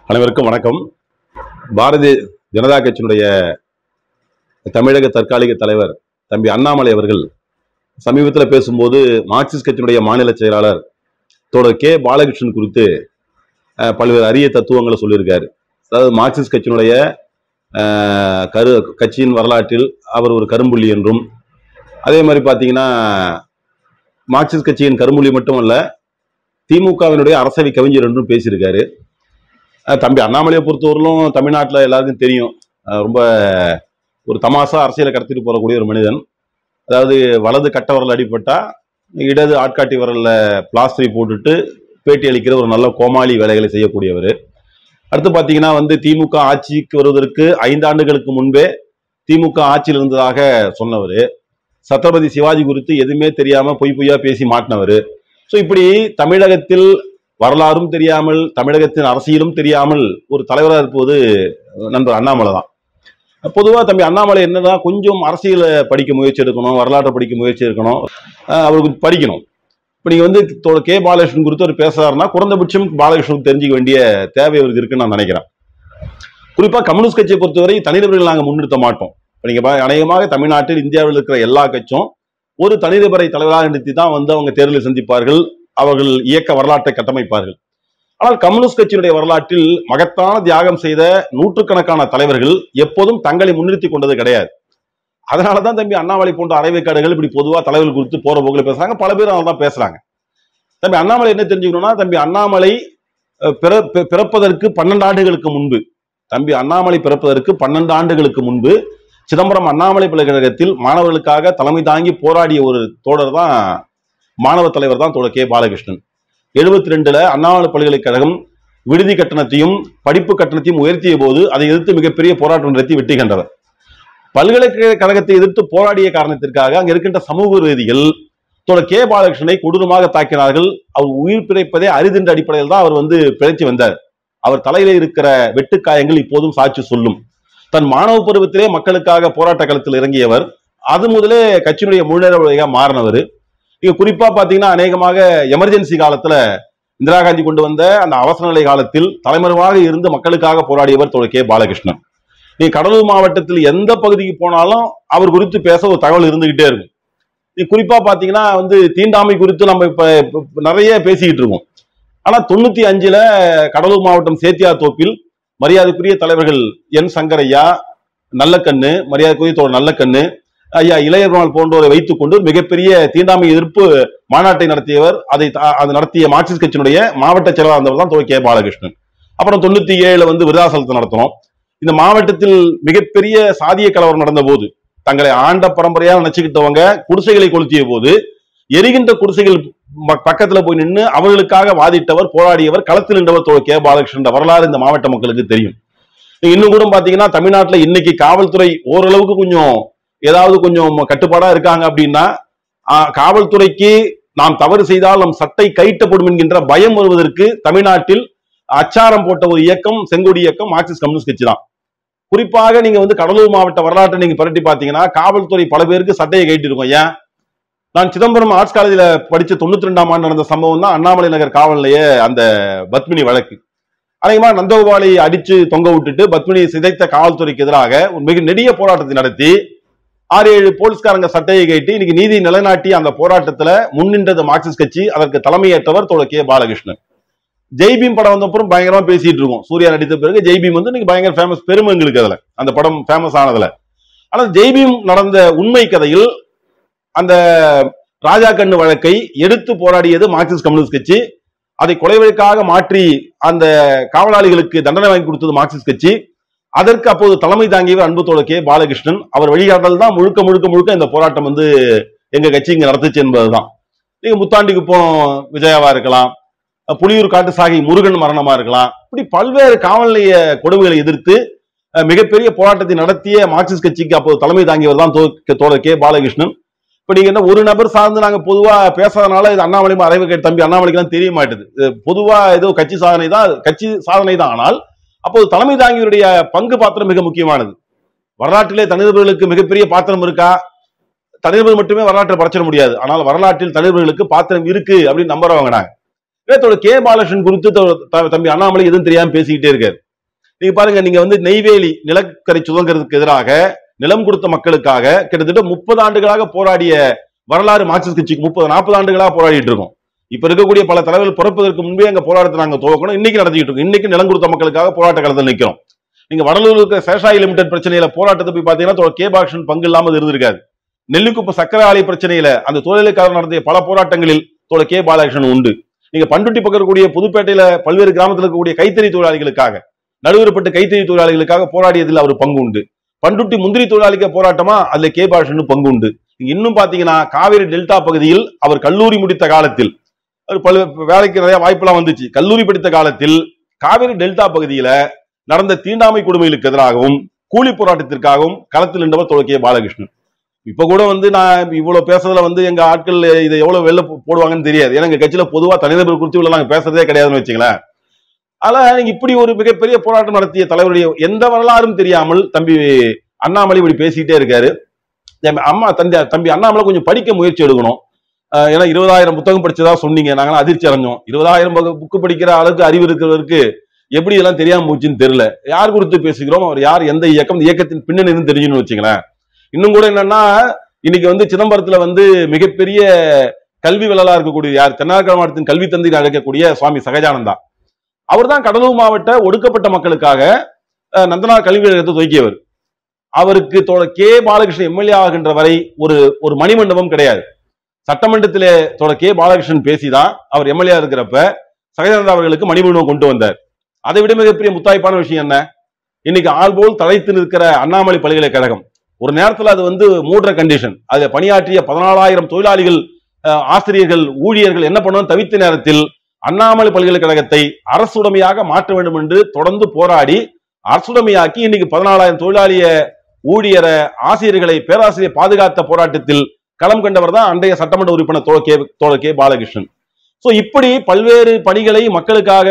அனைவருக்கும் வணக்கம் பாரதிய ஜனதா கட்சியினுடைய தமிழக தற்காலிக தலைவர் தம்பி அண்ணாமலை அவர்கள் சமீபத்தில் பேசும்போது மார்க்சிஸ்ட் கட்சியினுடைய மாநில செயலாளர் தோழர் கே பாலகிருஷ்ணன் குறித்து அஹ், பல்வேறு அரிய தத்துவங்களை சொல்லியிருக்காரு அதாவது மார்க்சிஸ்ட் கட்சியினுடைய அஹ், கரு கட்சியின் வரலாற்றில் அவர் ஒரு கரும்புள்ளி என்றும் அதே மாதிரி பார்த்தீங்கன்னா மார்க்சிஸ்ட் கட்சியின் கரும்புள்ளி மட்டுமல்ல திமுகவினுடைய அரசவை கவிஞர் என்றும் பேசியிருக்காரு அஹ் தம்பி அண்ணாமலையை பொறுத்தவரையிலும் தமிழ்நாட்டில் எல்லாருக்கும் தெரியும் அஹ் ரொம்ப ஒரு தமாசா அரசியலை கடத்திட்டு போகக்கூடிய ஒரு மனிதன் அதாவது வலது கட்ட விரல் அடிபட்டா இடது ஆட்காட்டி விரல்ல பிளாஸ்டரை போட்டுட்டு பேட்டி அளிக்கிற ஒரு நல்ல கோமாளி வேலைகளை செய்யக்கூடியவர் அடுத்து பார்த்தீங்கன்னா வந்து திமுக ஆட்சிக்கு வருவதற்கு ஐந்து ஆண்டுகளுக்கு முன்பே திமுக ஆட்சியில் இருந்ததாக சொன்னவர் சத்ரபதி சிவாஜி குறித்து எதுவுமே தெரியாம பொய் பொய்யா பேசி மாட்டினவர் ஸோ இப்படி தமிழகத்தில் வரலாறும் தெரியாமல் தமிழகத்தின் அரசியலும் தெரியாமல் ஒரு தலைவராக இருப்பது நண்பர் அண்ணாமலை தான் பொதுவாக தம்பி அண்ணாமலை என்னதான் கொஞ்சம் அரசியலை படிக்க முயற்சி எடுக்கணும் வரலாற்றை படிக்க முயற்சி எடுக்கணும் அஹ் அவருக்கு படிக்கணும் இப்போ நீங்கள் வந்து தோ- கே பாலகிருஷ்ணன் குறித்து அவர் பேசுறாருன்னா குறைந்தபட்சம் பாலகிருஷ்ணனுக்கு தெரிஞ்சுக்க வேண்டிய தேவை அவருக்கு இருக்குன்னு நான் நினைக்கிறேன் குறிப்பாக கம்யூனிஸ்ட் கட்சியை பொறுத்தவரை தனிநபர்கள் நாங்கள் முன்னிறுத்த மாட்டோம் இப்போ நீங்கள் அநேகமாக தமிழ்நாட்டில் இந்தியாவில் இருக்கிற எல்லா கட்சியும் ஒரு தனிநபரை தலைவராக நிறுத்தி தான் வந்து அவங்க தேர்தலை சந்திப்பார்கள் அவர்கள் இயக்க வரலாற்றை கட்டமைப்பார்கள் ஆனால் கம்யூனிஸ்ட் கட்சியினுடைய வரலாற்றில் மகத்தான தியாகம் செய்த நூற்றுக்கணக்கான தலைவர்கள் எப்போதும் தங்களை முன்னிறுத்தி கொண்டது கிடையாது அதனாலதான் தம்பி அண்ணாமலை போன்ற அரைவைக்காடுகள் இப்படி பொதுவா தலைவர்கள் குறித்து போற போக்கில் பேசுறாங்க பல பேர் அதனால தான் பேசுறாங்க தம்பி அண்ணாமலை என்ன தெரிஞ்சுக்கணும்னா தம்பி அண்ணாமலை அஹ், பிற- பி- பிறப்பதற்கு பன்னெண்டு ஆண்டுகளுக்கு முன்பு தம்பி அண்ணாமலை பிறப்பதற்கு பன்னெண்டு ஆண்டுகளுக்கு முன்பு சிதம்பரம் அண்ணாமலை பல்கழகத்தில் மாணவர்களுக்காக தலைமை தாங்கி போராடிய ஒரு தோழர் தான் மாணவ தலைவர் தான் தோழர் கே பாலகிருஷ்ணன் எழுபத்தி ரெண்டுல அண்ணாமலை பல்கலைக்கழகம் விடுதி கட்டணத்தையும் படிப்பு கட்டணத்தையும் உயர்த்திய போது அதை எதிர்த்து மிகப்பெரிய போராட்டம் நடத்தி வெற்றி கண்டவர் பல்கலைக்கழகத்தை எதிர்த்து போராடிய காரணத்திற்காக அங்க இருக்கின்ற சமூக விரோதிகள் தோழர் கே பாலகிருஷ்ணனை கொடூரமாக தாக்கினார்கள் அவர் உயிர் பிழைப்பதே அரிதென்ற அடிப்படையில் தான் அவர் வந்து பிழைச்சி வந்தார் அவர் தலையில இருக்கிற வெட்டுக்காயங்கள் இப்போதும் சாட்சி சொல்லும் தன் மாணவ பருவத்திலே மக்களுக்காக போராட்ட களத்தில் இறங்கியவர் அது முதலே கட்சியினுடைய முழுநேர மாறினவர் இங்க குறிப்பா பாத்தீங்கன்னா அநேகமாக எமர்ஜென்சி காலத்துல இந்திரா காந்தி கொண்டு வந்த அந்த அவசர நிலை காலத்தில் தலைமறைவாக இருந்து மக்களுக்காக போராடியவர் தோழர் கே பாலகிருஷ்ணன் நீ கடலூர் மாவட்டத்தில் எந்த பகுதிக்கு போனாலும் அவர் குறித்து பேச ஒரு தகவல் இருந்துகிட்டே இருக்கும் நீ குறிப்பா பாத்தீங்கன்னா வந்து தீண்டாமை குறித்து நம்ம இப்ப இப்ப நிறைய பேசிக்கிட்டு இருக்கோம் ஆனா தொண்ணூத்தி அஞ்சுல கடலூர் மாவட்டம் சேத்தியார் தோப்பில் மரியாதைக்குரிய தலைவர்கள் என் சங்கரையா நல்லக்கண்ணு மரியாதைக்குரிய தோழர் நல்லக்கண்ணு ஐயா இளையர்வாள் போன்றோரை வைத்துக் கொண்டு மிகப்பெரிய தீண்டாமை எதிர்ப்பு மாநாட்டை நடத்தியவர் அதை தா- அது நடத்திய மார்க்சிஸ்ட் கட்சியினுடைய மாவட்ட செயலாளர் இருந்தவர் தான் தோழர் கே பாலகிருஷ்ணன் அப்புறம் தொண்ணூத்தி ஏழுல வந்து விருதாசலத்தை நடத்தினோம் இந்த மாவட்டத்தில் மிகப்பெரிய சாதிய கலவரம் நடந்த போது தங்களை ஆண்ட பரம்பரையா நினைச்சுக்கிட்டவங்க குடிசைகளை கொளுத்திய போது எரிகின்ற குடிசைகள் ம- பக்கத்துல போய் நின்று அவர்களுக்காக வாதிட்டவர் போராடியவர் களத்தில் நின்றவர் தோழர் கே பாலகிருஷ்ணன் என்ற வரலாறு இந்த மாவட்ட மக்களுக்கு தெரியும் நீங்க இன்னும் கூட பாத்தீங்கன்னா தமிழ்நாட்டுல இன்னைக்கு காவல்துறை ஓரளவுக்கு கொஞ்சம் ஏதாவது கொஞ்சம் கட்டுப்பாடா இருக்காங்க அப்படின்னா ஆ, காவல்துறைக்கு நாம் தவறு செய்தால் நம் சட்டை கைட்டப்படும் என்கின்ற பயம் வருவதற்கு தமிழ்நாட்டில் அச்சாரம் போட்ட ஒரு இயக்கம் செங்கோடி இயக்கம் மார்க்சிஸ்ட் கம்யூனிஸ்ட் கட்சி தான் குறிப்பாக நீங்க வந்து கடலூர் மாவட்ட வரலாற்றை நீங்க புரட்டி பாத்தீங்கன்னா காவல்துறை பல பேருக்கு சட்டையை கைட்டு இருக்கும் ஏன் நான் சிதம்பரம் ஆர்ட்ஸ் காலேஜில் படிச்ச தொண்ணூத்தி ரெண்டாம் ஆண்டு நடந்த சம்பவம் தான் அண்ணாமலை நகர் காவல்லையே அந்த பத்மினி வழக்கு அநேகமா நந்தகோபாலை அடிச்சு தொங்க விட்டுட்டு பத்மினியை சிதைத்த காவல்துறைக்கு எதிராக ஒரு மிக நெடிய போராட்டத்தை நடத்தி ஆறு ஏழு போலீஸ்காரங்க சட்டையை கைட்டி இன்னைக்கு நீதி நிலைநாட்டி அந்த போராட்டத்துல முன்னின்றது மார்க்சிஸ்ட் கட்சி அதற்கு தலைமையேற்றவர் தோழர் கே பாலகிருஷ்ணன் ஜெய்பீம் படம் வந்த அப்புறம் பயங்கரமா பேசிட்டு இருக்கோம் சூர்யா நடித்த பிறகு ஜெய்பீம் வந்து இன்னைக்கு பயங்கர ஃபேமஸ் பெருமை எங்களுக்கு அதுல அந்த படம் ஃபேமஸ் ஆனதுல ஆனா ஜெய்பீம் நடந்த உண்மை கதையில் அந்த ராஜா கண்ணு வழக்கை எடுத்து போராடியது மார்க்சிஸ்ட் கம்யூனிஸ்ட் கட்சி அதை கொலை வழக்காக மாற்றி அந்த காவலாளிகளுக்கு தண்டனை வாங்கி கொடுத்தது மார்க்சிஸ்ட் கட்சி அதற்கு அப்போது தலைமை தாங்கியவர் அன்பு தோழர் கே பாலகிருஷ்ணன் அவர் வழிகாட்டல் தான் முழுக்க முழுக்க முழுக்க இந்த போராட்டம் வந்து எங்க கட்சி இங்க நடத்துச்சு என்பதுதான் நீங்க முத்தாண்டிக்கு போ விஜயாவா இருக்கலாம் புலியூர் காட்டு சாகி முருகன் மரணமா இருக்கலாம் இப்படி பல்வேறு காவல் நிலைய கொடுமைகளை எதிர்த்து அஹ், மிகப்பெரிய போராட்டத்தை நடத்திய மார்க்சிஸ்ட் கட்சிக்கு அப்போது தலைமை தாங்கியவர் தான் தோ- தோழர் கே பாலகிருஷ்ணன் இப்ப நீங்க என்ன ஒரு நபர் சார்ந்து நாங்க பொதுவா பேசாதனால இது அண்ணாமலை அறிவு கேட்டு தம்பி அண்ணாமலைக்கு தான் தெரிய மாட்டுது இது பொதுவா ஏதோ கட்சி சாதனை தான் கட்சி சாதனை தான் ஆனால் அப்போது தலைமை தாங்கியவருடைய பங்கு பாத்திரம் மிக முக்கியமானது வரலாற்றிலே தனிநபர்களுக்கு மிகப்பெரிய பாத்திரம் இருக்கா தனிநபர் மட்டுமே வரலாற்றை படைச்சிட முடியாது ஆனால் வரலாற்றில் தனிநபர்களுக்கு பாத்திரம் இருக்கு அப்படின்னு நம்புறவங்க நாங்க நேத்தோட கே பாலகிருஷ்ணன் குறித்து தொ- த- தம்பி அண்ணாமலை எதுவும் தெரியாம பேசிக்கிட்டே இருக்காரு நீங்க பாருங்க நீங்க வந்து நெய்வேலி நிலக்கரை சுதந்திரத்துக்கு எதிராக நிலம் கொடுத்த மக்களுக்காக கிட்டத்தட்ட முப்பது ஆண்டுகளாக போராடிய வரலாறு மார்க்சிஸ்ட் கட்சிக்கு முப்பது நாற்பது ஆண்டுகளாக போராடிட்டு இருக்கோம் இப்ப இருக்கக்கூடிய பல தலைவர்கள் பிறப்பதற்கு முன்பே எங்க போராட்டத்தை நாங்க துவக்கணும் இன்னைக்கு நடத்திட்டு இருக்கோம் இன்னைக்கு நிலம் கொடுத்த மக்களுக்காக போராட்ட களத்தில் நிக்கிறோம் நீங்க வடலூர் இருக்கிற சேஷாயி லிமிடெட் பிரச்சனையில போராட்டத்தை போய் பாத்தீங்கன்னா தொ- கே பாலகிருஷ்ணன் பங்கு இல்லாமல் இருந்திருக்காது நெல்லிக்குப்ப சக்கரை ஆலை பிரச்சனையில அந்த தொழிலுக்காக நடத்திய பல போராட்டங்களில் தோழ கே பாலகிருஷ்ணன் உண்டு நீங்க பண்டுட்டி பக்கம் இருக்கக்கூடிய புதுப்பேட்டையில பல்வேறு கிராமத்தில் இருக்கக்கூடிய கைத்தறி தொழிலாளிகளுக்காக நடுவரப்பட்ட கைத்தறி தொழிலாளிகளுக்காக போராடியதில் அவர் பங்கு உண்டு பண்டுட்டி முந்திரி தொழிலாளிக்க போராட்டமா அதுல கே பாலகிருஷ்ணன் பங்கு உண்டு நீங்க இன்னும் பாத்தீங்கன்னா காவிரி டெல்டா பகுதியில் அவர் கல்லூரி முடித்த காலத்தில் அவர் பல வேலைக்கு நிறைய வாய்ப்பெல்லாம் வந்துச்சு கல்லூரி படித்த காலத்தில் காவிரி டெல்டா பகுதியில நடந்த தீண்டாமை கொடுமைகளுக்கு எதிராகவும் கூலி போராட்டத்திற்காகவும் களத்தில் நின்றவர் தோழ கே பாலகிருஷ்ணன் இப்ப கூட வந்து நான் இவ்வளவு பேசுறதுல வந்து எங்க ஆட்கள் இதை எவ்வளவு வெளில போ- போடுவாங்கன்னு தெரியாது ஏன்னா எங்க கட்சியில பொதுவா தனிநபர் குறித்து இவ்வளவு நாங்க பேசுறதே கிடையாதுன்னு வச்சுங்களேன் ஆனா நீங்க இப்படி ஒரு மிகப்பெரிய போராட்டம் நடத்திய தலைவருடைய எந்த வரலாறும் தெரியாமல் தம்பி அண்ணாமலை இப்படி பேசிக்கிட்டே இருக்காரு என் அம்மா தந்தி தம்பி அண்ணாமலை கொஞ்சம் படிக்க முயற்சி எடுக்கணும் அஹ் ஏன்னா இருபதாயிரம் புத்தகம் படிச்சதா சொன்னீங்க நாங்களாம் அதிர்ச்சி அடைஞ்சோம் இருபதாயிரம் புக்கு படிக்கிற அளவுக்கு அறிவு இருக்கிறவருக்கு எப்படி இதெல்லாம் தெரியாம போச்சுன்னு தெரியல யார் குறித்து பேசுகிறோம் அவர் யார் எந்த இயக்கம் இந்த இயக்கத்தின் பின்னணி தெரிஞ்சுன்னு வச்சுங்களேன் இன்னும் கூட என்னன்னா இன்னைக்கு வந்து சிதம்பரத்துல வந்து மிகப்பெரிய கல்வி வள்ளலா இருக்கக்கூடிய யார் தென்னார்கட மாவட்டத்தின் கல்வி தந்தை அழைக்கக்கூடிய சுவாமி சகஜானந்தா அவர் தான் கடலூர் மாவட்ட ஒடுக்கப்பட்ட மக்களுக்காக அஹ், நந்தனார் கல்வி நிலையத்தை துவக்கியவர் அவருக்கு தோழ கே பாலகிருஷ்ணன் எம்எல்ஏ ஆகின்ற வரை ஒரு ஒரு மணிமண்டபம் கிடையாது சட்டமன்றத்திலே தோழ கே பாலகிருஷ்ணன் பேசிதான் அவர் எம்எல்ஏ இருக்கிறப்ப சகஜானந்தா அவர்களுக்கு மணிமண்டபம் கொண்டு வந்தார் அதை விட மிகப்பெரிய முத்தாய்ப்பான விஷயம் என்ன இன்னைக்கு ஆள் போல் தலைத்து நிற்கிற அண்ணாமலை பல்கலைக்கழகம் ஒரு நேரத்துல அது வந்து மூடுற கண்டிஷன் அதுல பணியாற்றிய பதினாலாயிரம் தொழிலாளிகள் அஹ், ஆசிரியர்கள் ஊழியர்கள் என்ன பண்ணணும் தவித்த நேரத்தில் அண்ணாமலை பல்கலைக்கழகத்தை அரசுடைமையாக மாற்ற வேண்டும் என்று தொடர்ந்து போராடி அரசுடைமையாக்கி இன்னைக்கு பதினாலாயிரம் தொழிலாளிய ஊழியரை ஆசிரியர்களை பேராசிரியர் பாதுகாத்த போராட்டத்தில் களம் கண்டவர் தான் அன்றைய சட்டமன்ற உறுப்பினர் தோழ கே தோழ கே பாலகிருஷ்ணன் சோ இப்படி பல்வேறு பணிகளை மக்களுக்காக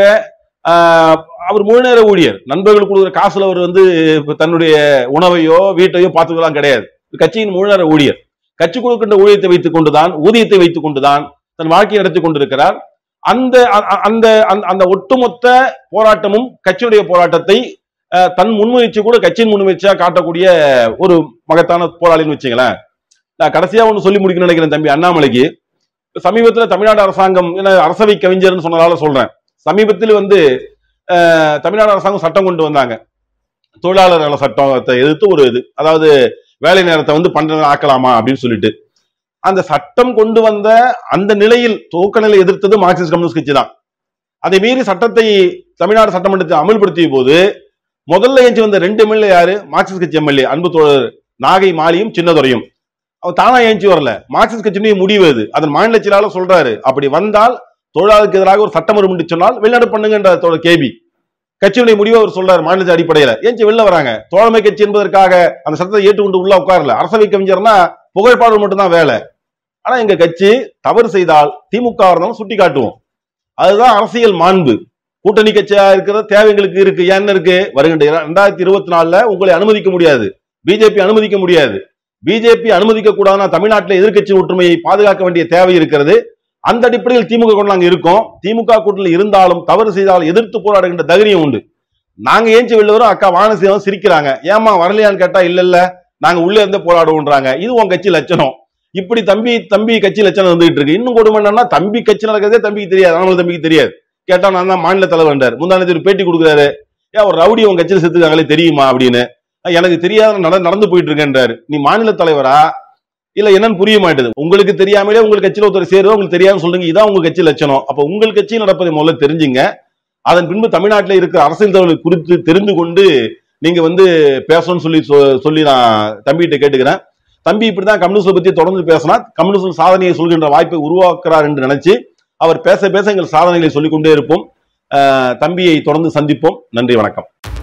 ஆஹ், அவர் முழு நேர ஊழியர் நண்பர்கள் கொடுக்குற காசுல அவர் வந்து இப்ப தன்னுடைய உணவையோ வீட்டையோ பார்த்துக்கலாம் கிடையாது கட்சியின் முழு நேர ஊழியர் கட்சி கொடுக்கின்ற ஊழியத்தை வைத்துக் கொண்டுதான் ஊதியத்தை வைத்துக் கொண்டுதான் தன் வாழ்க்கையை நடத்தி கொண்டிருக்கிறார் அந்த அ- அ- அந்த அந்த- அந்த ஒட்டுமொத்த போராட்டமும் கட்சியுடைய போராட்டத்தை அஹ், தன் முன்முயற்சி கூட கட்சியின் முன்முயற்சியா காட்டக்கூடிய ஒரு மகத்தான போராளின்னு வச்சுங்களேன் நான் கடைசியா ஒண்ணு சொல்லி முடிக்கணும்னு நினைக்கிறேன் தம்பி அண்ணாமலைக்கு சமீபத்துல தமிழ்நாடு அரசாங்கம் என்ன அரசவை கவிஞர்னு சொன்னதால சொல்றேன் சமீபத்தில் வந்து அஹ், தமிழ்நாடு அரசாங்கம் சட்டம் கொண்டு வந்தாங்க தொழிலாளர் நல சட்டத்தை எதிர்த்து ஒரு இது அதாவது வேலை நேரத்தை வந்து பன்னெண்டு நாள் ஆக்கலாமா அப்படின்னு சொல்லிட்டு அந்த சட்டம் கொண்டு வந்த அந்த நிலையில் துவக்க நிலை எதிர்த்தது மார்க்சிஸ்ட் கம்யூனிஸ்ட் கட்சி தான் அதை மீறி சட்டத்தை தமிழ்நாடு சட்டமன்றத்தை அமல்படுத்திய போது முதல்ல ஏஞ்சி வந்த ரெண்டு எம்எல்ஏ யாரு மார்க்சிஸ்ட் கட்சி எம்எல்ஏ அன்பு தோழர் நாகை மாலியும் சின்னதுரையும் அவர் தானா ஏஞ்சி வரல மார்க்சிஸ்ட் கட்சியினுடைய முடிவு அது அதன் மாநில செயலாளர் சொல்றாரு அப்படி வந்தால் தொழிலாளருக்கு எதிராக ஒரு சட்டம் வரும் என்று சொன்னால் வெளிநாடு பண்ணுங்கன்ற தோழர் கேபி கட்சியுடைய முடிவை அவர் சொல்றாரு மாநில அடிப்படையில ஏஞ்சி வெளில வராங்க தோழமை கட்சி என்பதற்காக அந்த சட்டத்தை ஏற்றுக்கொண்டு உள்ள உட்காரல அரசவை கவிஞர்னா புகழ்பாடு மட்டும்தான் வேலை ஆனா எங்க கட்சி தவறு செய்தால் திமுக இருந்தாலும் சுட்டி காட்டுவோம் அதுதான் அரசியல் மாண்பு கூட்டணி கட்சியா இருக்கிற தேவைங்களுக்கு இருக்கு என்ன இருக்கு வருகின்ற இர- ரெண்டாயிரத்தி இருபத்தி நாலுல உங்களை அனுமதிக்க முடியாது பிஜேபி அனுமதிக்க முடியாது பிஜேபி அனுமதிக்க கூடாதுன்னா தமிழ்நாட்டில் எதிர்க்கட்சி ஒற்றுமையை பாதுகாக்க வேண்டிய தேவை இருக்கிறது அந்த அடிப்படையில் திமுக கூட நாங்க இருக்கோம் திமுக கூட்டணியில் இருந்தாலும் தவறு செய்தால் எதிர்த்து போராடுகின்ற தைரியம் உண்டு நாங்க ஏஞ்சி வெளில வரும் அக்கா வானசீலம் சிரிக்கிறாங்க ஏமா வரலையான்னு கேட்டா இல்ல இல்ல நாங்க உள்ள இருந்தே போராடுவோன்றாங்க இது உன் கட்சி லட்சணம் இப்படி தம்பி தம்பி கட்சி லட்சணம் வந்துகிட்டு இருக்கு இன்னும் கொடுமை என்னன்னா தம்பி கட்சி நடக்கிறதே தம்பிக்கு தெரியாது அண்ணாமலை தம்பிக்கு தெரியாது கேட்டா நான் தான் மாநில தலைவர்ன்றார் முந்தானத்து ஒரு பேட்டி கொடுக்குறாரு ஏன் ஒரு ரவுடி உன் கட்சியில் செத்துக்காங்களே தெரியுமா அப்படின்னு "அஹ் எனக்கு தெரியாத நட நடந்து போயிட்டு இருக்கேன்றாரு நீ மாநில தலைவரா இல்ல என்னன்னு புரிய மாட்டேது உங்களுக்கு தெரியாமலே உங்க கட்சியில ஒருத்தர் சேருவா உங்களுக்கு தெரியாம சொல்லுங்க இதான் உங்க கட்சி லட்சணம் அப்ப உங்கள் கட்சியில் நடப்பதை முதல்ல தெரிஞ்சுங்க அதன் பின்பு தமிழ்நாட்டில் இருக்கிற அரசியல் தலைவர்கள் குறித்து தெரிந்து கொண்டு நீங்க வந்து பேசணும்னு சொல்லி சொ- சொல்லி நான் தம்பிகிட்ட கேட்டுக்கிறேன் தம்பி இப்படிதான் கம்யூனிஸ்ட் பத்தி தொடர்ந்து பேசினா கம்யூனிஸ்ட் சாதனையை சொல்கின்ற வாய்ப்பை உருவாக்குறார் என்று நினைச்சு அவர் பேச பேச எங்கள் சாதனைகளை சொல்லிக் கொண்டே இருப்போம் அஹ் தம்பியை தொடர்ந்து சந்திப்போம் நன்றி வணக்கம்